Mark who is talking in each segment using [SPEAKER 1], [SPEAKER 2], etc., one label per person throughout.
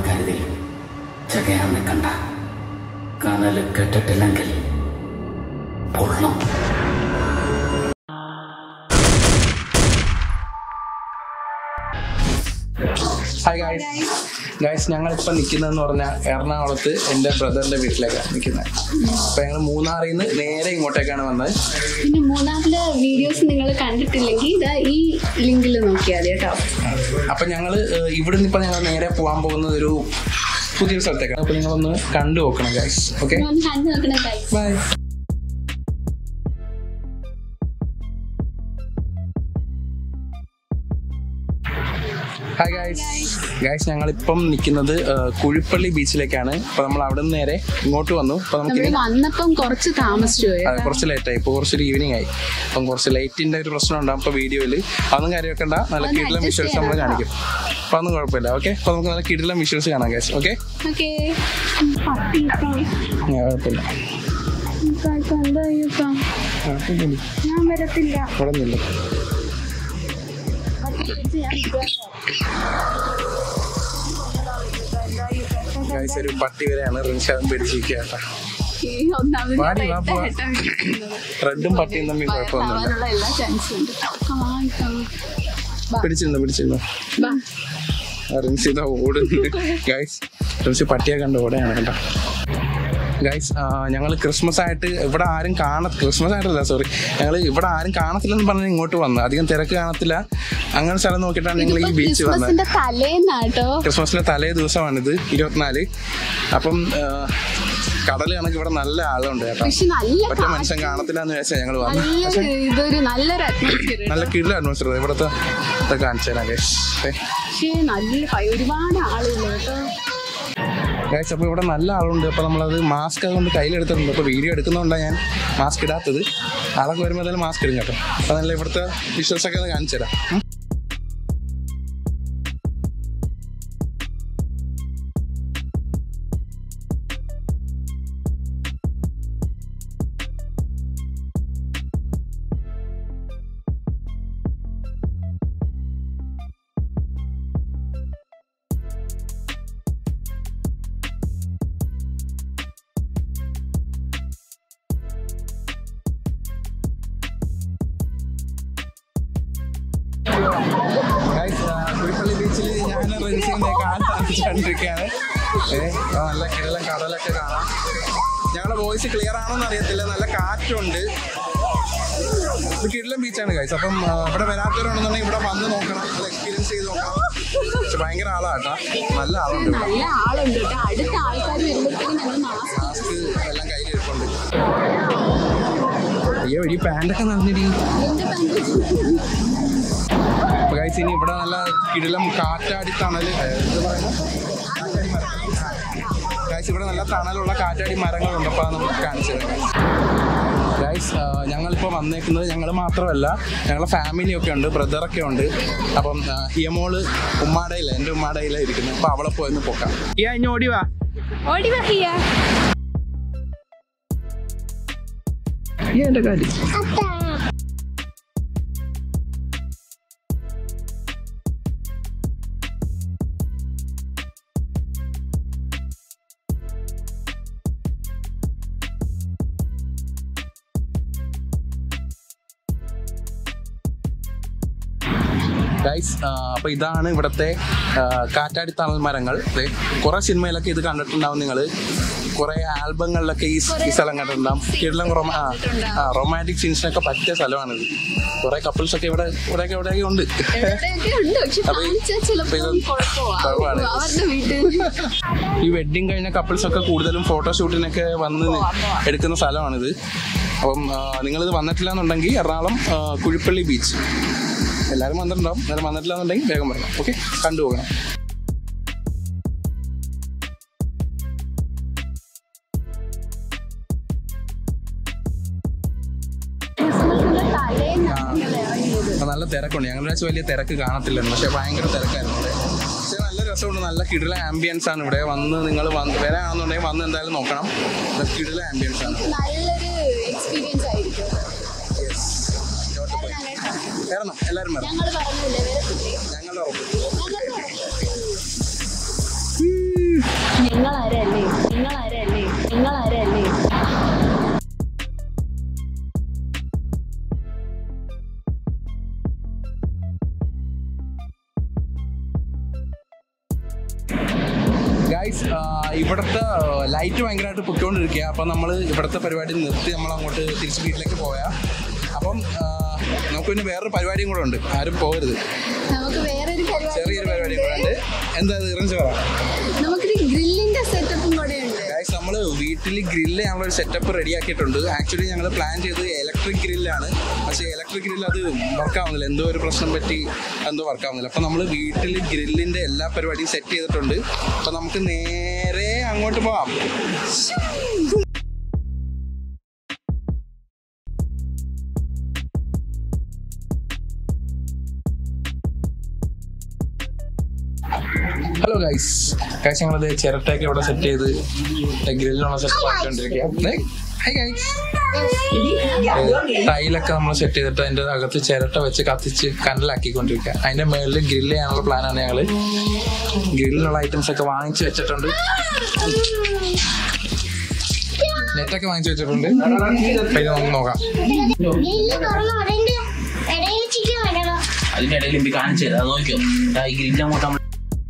[SPEAKER 1] കരുതി ചകയാൻ നിൽക്കണ്ട കനല് കെട്ടിട്ടില്ലെങ്കിൽ പൊള്ളും
[SPEAKER 2] ഹായ് ഗായ്സ് ഗായ്സ് ഞങ്ങളിപ്പോൾ നിൽക്കുന്നതെന്ന് പറഞ്ഞാൽ എറണാകുളത്ത് എൻ്റെ ബ്രദറിൻ്റെ വീട്ടിലേക്കാണ് നിൽക്കുന്നത് അപ്പോൾ ഞങ്ങൾ മൂന്നാറിൽ നിന്ന് നേരെ ഇങ്ങോട്ടേക്കാണ് വന്നത്
[SPEAKER 3] പിന്നെ മൂന്നാറിലെ വീഡിയോസ് നിങ്ങൾ കണ്ടിട്ടില്ലെങ്കിൽ ഇതാ ഈ ലിങ്കിൽ നോക്കിയാൽ മതി കേട്ടോ
[SPEAKER 2] അപ്പം ഞങ്ങൾ ഇവിടുന്ന് ഇപ്പം ഞങ്ങൾ നേരെ പോകാൻ പോകുന്നത് ഒരു പുതിയൊരു സ്ഥലത്തേക്കാണ് അപ്പോൾ നിങ്ങളൊന്ന് കണ്ടു നോക്കണം ഗായ്സ് ഓക്കെ
[SPEAKER 3] ഒന്ന് കണ്ടു നോക്കണ guys.
[SPEAKER 2] Bye hi guys guys ഞങ്ങളിപ്പം നിൽക്കുന്നത് കുഴിപ്പള്ളി ബീച്ചിലേക്കാണ് അപ്പോൾ നമ്മൾ അവിടെ നിന്ന് നേരെ ഇങ്ങോട്ട് വന്നു അപ്പോൾ നമുക്ക്
[SPEAKER 3] നമ്മള് വന്നപ്പം കുറച്ച് താമസിച്ചു പോയി
[SPEAKER 2] അതെ കുറച്ച് ലേറ്റ് ആയി ഇപ്പോൾ കുറച്ചൊരു ഈവനിങ് ആയി അപ്പം കുറച്ച് ലൈറ്റിന്റെ ഒരു പ്രശ്നം ഉണ്ടാകും അപ്പോൾ വീഡിയോയിൽ അതൊന്നും കാര്യം വെക്കണ്ട നല്ല
[SPEAKER 3] ഒന്ന്
[SPEAKER 2] കിടിലം
[SPEAKER 3] adjust
[SPEAKER 2] വിഷ്വൽസ് നമ്മൾ
[SPEAKER 3] ചെയ്യണം
[SPEAKER 2] കാണിക്കും അപ്പം അതൊന്നും കുഴപ്പമില്ല ഓക്കെ അപ്പോൾ നമുക്ക് നല്ല കിടിലം വിഷ്വൽസ് കാണാം ഗൈസ് ഓക്കെ
[SPEAKER 3] ഓക്കെ
[SPEAKER 2] കുഴപ്പമില്ല
[SPEAKER 3] ഞാൻ വരത്തില്ല
[SPEAKER 2] ഇവിടെ നിന്നില്ല ഗൈസ് ഒരു പട്ടി വരെയാണ് റിൻഷാദം പിടിച്ചിരിക്കുക കേട്ടോ
[SPEAKER 3] ഈ ഒന്നാമത് ഞാൻ
[SPEAKER 2] വാടി, വാ,
[SPEAKER 3] red
[SPEAKER 2] പോവാം.
[SPEAKER 3] ആയിട്ടാ ഇരിക്കുന്നത്.
[SPEAKER 2] റെഡും പട്ടിയും തമ്മിൽ കുഴപ്പമൊന്നുമില്ല
[SPEAKER 3] ആവാനുള്ള എല്ലാ ചാൻസും ഉണ്ട് Come on, come on.
[SPEAKER 2] പിടിച്ചിരുന്നു പിടിച്ചിരുന്നു
[SPEAKER 3] ബാ.
[SPEAKER 2] റിൻസിത ഓടുന്നു ഗൈസ് റിൻസി പട്ടിയെ കണ്ട് ഓടെയാണ് കേട്ടോ ഗൈസ് ഞങ്ങൾ ക്രിസ്മസ് ആയിട്ട് ഇവിടെ ആരും കാണ ക്രിസ്മസ് ആയിട്ടല്ല സോറി ഞങ്ങൾ ഇവിടെ ആരും കാണത്തില്ലെന്ന് പറഞ്ഞ് ഇങ്ങോട്ട് വന്നു അധികം തിരക്ക് കാണത്തില്ല അങ്ങനെ സ്ഥലം നോക്കിയിട്ടാണ് ഞങ്ങൾ ഈ
[SPEAKER 3] ഇതിപ്പോ
[SPEAKER 2] ബീച്ച് വന്നത്
[SPEAKER 3] ക്രിസ്മസിന്റെ തലേന്നാട്ടോ
[SPEAKER 2] ക്രിസ്മസിന്റെ തലേ ദിവസമാണിത് ഇരുപത്തിനാല് അപ്പം ആ, കടൽ കണക്ക് ഇവിടെ നല്ല ആളുണ്ട് കേട്ടോ
[SPEAKER 3] പക്ഷെ നല്ല
[SPEAKER 2] ഒറ്റ മനുഷ്യൻ കാണത്തില്ല എന്ന് വെച്ചാൽ ഞങ്ങൾ വന്നു
[SPEAKER 3] നല്ലൊരു ഇതൊരു നല്ലൊരു അറ്റ്മോസ്ഫിയർ
[SPEAKER 2] നല്ല കിടില അറ്റ്മോസ്ഫിയർ ഇവിടുത്തെ ഇതൊക്കെ കാണിച്ചു തരാം ഗൈസ്
[SPEAKER 3] പക്ഷേ നല്ല ഭയ- ഒരുപാട് ആളുകൾ കേട്ടോ
[SPEAKER 2] ഗൈസ് അപ്പോൾ ഇവിടെ നല്ല ആളുണ്ട് അപ്പോൾ നമ്മളത് മാസ്ക് അതുകൊണ്ട് കയ്യിലെടുത്തിട്ടുണ്ട് അപ്പോൾ വീഡിയോ എടുക്കുന്നതുകൊണ്ടാണ് ഞാൻ മാസ്ക് ഇടാത്തത് ആളൊക്കെ വരുമ്പോൾ എന്തായാലും മാസ്ക് ഇടും കേട്ടോ അപ്പോൾ നല്ല ഇവിടുത്തെ വിഷ്വൽസ് ഒക്കെ ഒന്ന് കാണിച്ചു തരാം ഉം. ഗൈസ് കുഴിപ്പള്ളി ബീച്ചിൽ ഞാൻ റെൻസിൻ്റെ കാൽ താമസിച്ചുകൊണ്ടിരിക്കുകയാണ് ഏഹ് നല്ല കിടലം കടലൊക്കെ കാണാം ഞങ്ങളുടെ വോയിസ് ക്ലിയർ ആണോന്ന് അറിയത്തില്ല നല്ല കാറ്റുണ്ട് ഇത് കിടലം ബീച്ചാണ് ഗൈസ് അപ്പം ആ, ഇവിടെ വരാത്തവരുണ്ടെന്നുണ്ടെങ്കിൽ ഇവിടെ വന്ന് നോക്കണം അത് എക്സ്പീരിയൻസ് ചെയ്ത് നോക്കണം പക്ഷെ ഭയങ്കര ആളാട്ടാ നല്ല ആളുണ്ട് ഇവിടെ
[SPEAKER 3] നല്ല ആളുണ്ട് കേട്ടോ അടുത്ത ആൾക്കാർ വരുമ്പോഴത്തേക്കും ഞങ്ങൾ മാസ്ക്
[SPEAKER 2] മാസ്ക് എല്ലാം കയ്യിൽ ഇരിപ്പുണ്ട് അയ്യോ ഈ പാൻ്റൊക്കെ നന്നിരി ഗൈസ് ഇനി ഇവിടെ നല്ല കിടിലം കാറ്റാടി തണല് ഗൈസ് ഇവിടെ നല്ല തണലുള്ള കാറ്റാടി മരങ്ങളുണ്ട് അപ്പോൾ അത് നമുക്ക് കാണിച്ചു തരാം ഗൈസ് ഞങ്ങളിപ്പോൾ വന്നേക്കുന്നത് ഞങ്ങൾ മാത്രമല്ല ഞങ്ങളുടെ ഫാമിലിയൊക്കെ ഉണ്ട് ബ്രദറൊക്കെ ഉണ്ട് അപ്പം ആ, ഹിയമോള് ഉമ്മാടയില്ല എൻ്റെ ഉമ്മാടയിലാണ് ഇരിക്കുന്നത് അപ്പോൾ അവളെ പോയെന്ന് പൊക്കാം ഈ ഇനി ഓടി വാ
[SPEAKER 3] ഓടി വഹിയ
[SPEAKER 2] ഈ എൻ്റെ കാര്യം ഗൈസ് അപ്പോൾ ഇതാണ് ഇവിടുത്തെ ആ, കാറ്റാടി തണൽ മരങ്ങൾ ദേ, കുറേ സിനിമയിലൊക്കെ ഇത് കണ്ടിട്ടുണ്ടാവും നിങ്ങൾ കുറേ ആൽബങ്ങളിലൊക്കെ ഈ സ് ഈ സ്ഥലം കണ്ടിട്ടുണ്ടാവും കിടലം റൊമ ആ ആ റൊമാൻറ്റിക് സീൻസിനൊക്കെ പറ്റിയ സ്ഥലമാണിത് കുറേ കപ്പിൾസ് ഒക്കെ ഇവിടെ ഇവിടെയൊക്കെ ഇവിടെയൊക്കെ ഉണ്ട്
[SPEAKER 3] എവിടെയൊക്കെ ഉണ്ട് പക്ഷെ
[SPEAKER 2] അപ്പൊ ഈ-
[SPEAKER 3] കാണിച്ചാൽ ചിലപ്പോൾ
[SPEAKER 2] അപ്പൊ ഇത് കുഴപ്പമാണ്.
[SPEAKER 3] കുഴപ്പമാണ് അവരുടെ വീട്ടിൽ
[SPEAKER 2] ഈ വെഡ്ഡിങ് കഴിഞ്ഞ കപ്പിൾസ് ഒക്കെ കൂടുതലും ഫോട്ടോഷൂട്ടിനൊക്കെ വന്ന് നി- എടുക്കുന്ന സ്ഥലമാണിത് അപ്പം ആ, നിങ്ങളിത് വന്നിട്ടില്ല എന്നുണ്ടെങ്കിൽ എറണാകുളം ആ, കുഴിപ്പള്ളി ബീച്ച് എല്ലാവരും വന്നിട്ടുണ്ടാവും എന്നാലും വന്നിട്ടില്ല എന്നുണ്ടെങ്കിൽ വേഗം വരണം ഓക്കെ കണ്ടുപോകണം
[SPEAKER 3] ക്രിസ്മസിന്റെ തലേന്നാണ് ഞങ്ങൾ ഇറങ്ങിയത്
[SPEAKER 2] ആ, നല്ല തിരക്കുണ്ട് ഞങ്ങളുടെ വെച്ച് വലിയ തിരക്ക് കാണത്തില്ലെന്ന് പക്ഷെ ഭയങ്കര തിരക്കായിരുന്നു ഇവിടെ പക്ഷെ നല്ല രസമുണ്ട് നല്ല കിടില ആംബിയൻസ് ആണ് ഇവിടെ വന്ന് നിങ്ങൾ വന്ന് വരാണെന്നുണ്ടെങ്കിൽ വന്ന് എന്തായാലും നോക്കണം നല്ല കിടില ആംബിയൻസ് ആണ്
[SPEAKER 3] നല്ലൊരു എക്സ്പീരിയൻസ് ആയിരിക്കും
[SPEAKER 2] വരണം എല്ലാവരും വരണം
[SPEAKER 3] ഞങ്ങൾ പറഞ്ഞില്ലേ വരത്തില്ലേ
[SPEAKER 2] ഞങ്ങളുടെ ഉറപ്പ്
[SPEAKER 3] ഞങ്ങൾ
[SPEAKER 2] ഗൈസ് ഇവിടുത്തെ ലൈറ്റ് ഭയങ്കരമായിട്ട് പൊയ്ക്കൊണ്ടിരിക്കുക അപ്പം നമ്മൾ ഇവിടുത്തെ പരിപാടി നിർത്തി നമ്മൾ അങ്ങോട്ട് തിരിച്ച് വീട്ടിലേക്ക് പോയാൽ അപ്പം ആ, നമുക്ക് പിന്നെ വേറൊരു പരിപാടിയും കൂടെ ഉണ്ട് ആരും പോകരുത്
[SPEAKER 3] നമുക്ക് വേറൊരു പരിപാടി
[SPEAKER 2] ചെറിയൊരു പരിപാടിയും കൂടെ ഉണ്ട് എന്താ അത് ഇറങ്ങി പറ
[SPEAKER 3] നമുക്കൊരു ഗ്രില്ലിന്റെ സെറ്റപ്പും കൂടെ ഉണ്ട്
[SPEAKER 2] ഗൈസ് നമ്മൾ വീട്ടിൽ ഗ്രില്ല് ഞങ്ങൾ ഒരു സെറ്റപ്പ് റെഡി ആക്കിയിട്ടുണ്ട് ആക്ച്വലി ഞങ്ങൾ പ്ലാൻ ചെയ്തത് ഇലക്ട്രിക് ഗ്രില്ലാണ് പക്ഷേ ഇലക്ട്രിക് ഗ്രില്ല് അത് വർക്ക് ആവുന്നില്ല എന്തോ ഒരു പ്രശ്നം പറ്റി എന്തോ വർക്ക് ആവുന്നില്ല അപ്പം നമ്മൾ വീട്ടിൽ ഗ്രില്ലിൻ്റെ എല്ലാ പരിപാടിയും സെറ്റ് ചെയ്തിട്ടുണ്ട് അപ്പം നമുക്ക് നേരെ അങ്ങോട്ട് പോവാം ഹലോ ഗൈസ് ഗൈസ് ഞങ്ങളത് ചിരട്ടയൊക്കെ ഇവിടെ സെറ്റ് ചെയ്ത് ഗ്രില്ലുള്ള സെറ്റ് ആക്കിക്കൊണ്ടിരിക്കുക ഹൈ ഗൈസ് ടൈലൊക്കെ നമ്മൾ സെറ്റ് ചെയ്തിട്ട് അതിന്റെ അകത്ത് ചിരട്ട വെച്ച് കത്തിച്ച് കനലാക്കിക്കൊണ്ടിരിക്കുക അതിന്റെ മുകളിൽ ഗ്രില്ല് ചെയ്യാനുള്ള പ്ലാനാണ് ഞങ്ങള് ഗ്രില്ലിനുള്ള ഐറ്റംസ് ഒക്കെ വാങ്ങിച്ചു വെച്ചിട്ടുണ്ട് നെറ്റൊക്കെ വാങ്ങിച്ചു വെച്ചിട്ടുണ്ട് അപ്പൊ ഇത് നമുക്ക് നോക്കാം
[SPEAKER 4] ഗ്രില്ല് തുറന്നു അതിന്റെ ഇടയിൽ ചിക്കൻ വേണോ
[SPEAKER 1] അതിന്റെ ഇടയിൽ എനിക്ക് കാണിച്ചു തരാം അത് നോക്കിയോ ദാ ഈ ഗ്രില്ല് അങ്ങോട്ട് നമ്മൾ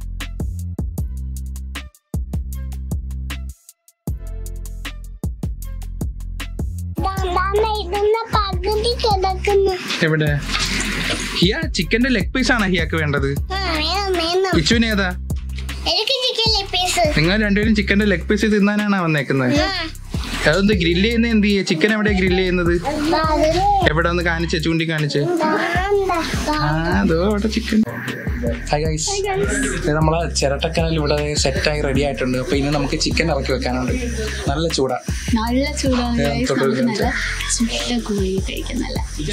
[SPEAKER 4] ഇടുന്ന പകുതി കിടക്കുന്നു
[SPEAKER 2] എവിടെ ഹിയ ചിക്കന്റെ ലെഗ് പീസ് ആണ് ഹിയാക്ക് വേണ്ടത്
[SPEAKER 4] ആ വേണം വേണം
[SPEAKER 2] പിച്ചുവിന് ഏതാ
[SPEAKER 4] എനിക്ക് ചിക്കൻ ലെഗ് പീസ്
[SPEAKER 2] നിങ്ങൾ രണ്ടുപേരും ചിക്കന്റെ ലെഗ് പീസ് തിന്നാനാണ് വന്നേക്കുന്നത് അതെന്ത് ഗ്രില്ല് ചെയ്യുന്ന എന്ത് ചെയ്യ ചിക്കൻ എവിടെയാ ഗ്രില്ല് ചെയ്യുന്നത് എവിടെ ഒന്ന് കാണിച്ചേ ചൂണ്ടി കാണിച്ചേ ആ അതോ അവിടെ ചിക്കൻ ഹായ് ഗൈസ് ഇത് നമ്മളെ ചിരട്ടക്കനൽ ഇവിടെ സെറ്റായി റെഡി ആയിട്ടുണ്ട് അപ്പൊ ഇനി നമുക്ക് ചിക്കൻ ഇറക്കി വെക്കാനുണ്ട് നല്ല ചൂടാ
[SPEAKER 3] നല്ല ചൂടാണ്
[SPEAKER 2] ഞാൻ
[SPEAKER 3] guys.
[SPEAKER 2] തൊട്ട്
[SPEAKER 3] നമുക്ക്
[SPEAKER 2] കാണിച്ചു.
[SPEAKER 3] നല്ല ചുട്ട കോഴി കഴിക്കുന്നല്ല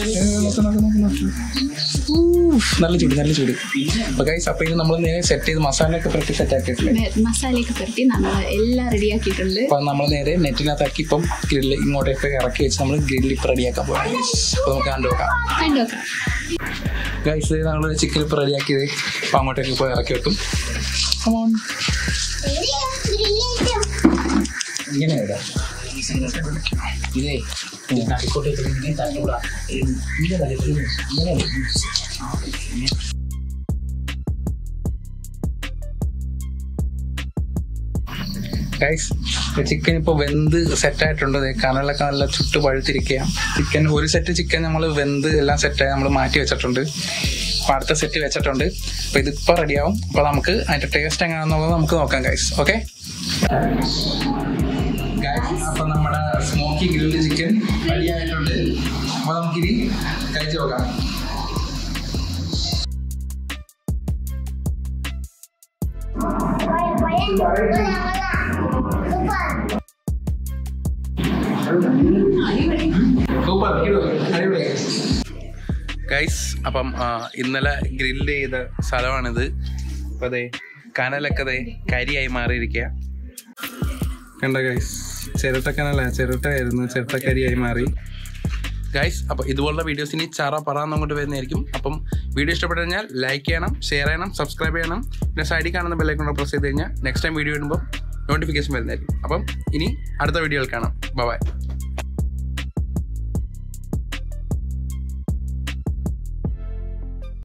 [SPEAKER 2] നല്ല ചൂട് നല്ല ചൂട് അപ്പൊ ഗൈസ് അപ്പൊ ഇനി നമ്മൾ നേരെ സെറ്റ് ചെയ്ത് മസാലയൊക്കെ പുരട്ടി സെറ്റ് ആക്കിയിട്ടില്ലേ
[SPEAKER 3] മസാലയൊക്കെ പുരട്ടി നമ്മൾ എല്ലാം റെഡിയാക്കിയിട്ടുണ്ട്
[SPEAKER 2] അപ്പൊ നമ്മൾ നേരെ നെറ്റിനകത്താക്കി ഇപ്പം ഗ്രില്ല് ഇങ്ങോട്ടേക്ക് ഇറക്കി വെച്ച് നമ്മൾ ഗ്രില്ല് ഇപ്പൊ റെഡിയാക്കാൻ പോകാം അപ്പൊ നമുക്ക് കണ്ടുനോക്കാം
[SPEAKER 3] കണ്ടോക്കാം
[SPEAKER 2] ഗൈസ് നമ്മൾ ചിക്കൻ ഇപ്പൊ റെഡിയാക്കിയത് അപ്പൊ അങ്ങോട്ടേക്ക് പോയി ഇറക്കി വെക്കും Come on. ഇങ്ങനെ ഇടാം
[SPEAKER 1] ഇതേ നടുക്കോട്ട് തട്ടൂടാ ഇങ്ങനെ
[SPEAKER 2] ഗൈസ് ചിക്കൻ ഇപ്പോൾ വെന്ത് സെറ്റ് ആയിട്ടുണ്ട് ദേ കനലൊക്കെ നല്ല ചുട്ട് പഴുത്തിരിക്കുക ചിക്കൻ ഒരു സെറ്റ് ചിക്കൻ നമ്മൾ വെന്ത് എല്ലാം സെറ്റായി നമ്മൾ മാറ്റി വെച്ചിട്ടുണ്ട് അപ്പോൾ അടുത്ത സെറ്റ് വെച്ചിട്ടുണ്ട് അപ്പോൾ ഇതിപ്പോൾ റെഡിയാവും അപ്പോൾ നമുക്ക് അതിൻ്റെ ടേസ്റ്റ് എങ്ങനെയാണെന്നുള്ളത് നമുക്ക് നോക്കാം ഗൈസ് ഓക്കെ ഗൈസ് അപ്പോൾ നമ്മുടെ സ്മോക്കി ഗ്രിൽഡ് ചിക്കൻ റെഡി ആയിട്ടുണ്ട് അപ്പോൾ നമുക്കിനി കഴിച്ച് നോക്കാം സൂപ്പർ അടിപൊളി ഗൈസ് അപ്പം ആ, ഇന്നലെ ഗ്രില്ല് ചെയ്ത സ്ഥലമാണിത് അപ്പോൾ അതെ കനലൊക്കെ അതെ കരിയായി മാറിയിരിക്കുക കണ്ട ഗൈസ് ചിരട്ടക്കനല ചിരട്ടയായിരുന്നു ചിരട്ടക്കരിയായി മാറി ഗൈസ് അപ്പോൾ ഇതുപോലുള്ള വീഡിയോസ് ഇനി ചറ പറയാൻ അങ്ങോട്ട് വരുന്നതായിരിക്കും അപ്പം വീഡിയോ ഇഷ്ടപ്പെട്ടു കഴിഞ്ഞാൽ ലൈക്ക് ചെയ്യണം ഷെയർ ചെയ്യണം സബ്സ്ക്രൈബ് ചെയ്യണം പിന്നെ സൈഡിൽ കാണുന്ന ബെല്ലൈക്കൺ പ്രസ് ചെയ്ത് കഴിഞ്ഞാൽ നെക്സ്റ്റ് ടൈം വീഡിയോ ഇടുമ്പോൾ നോട്ടിഫിക്കേഷൻ വരുന്നതായിരിക്കും അപ്പം ഇനി അടുത്ത വീഡിയോയിൽ കാണാം ബൈ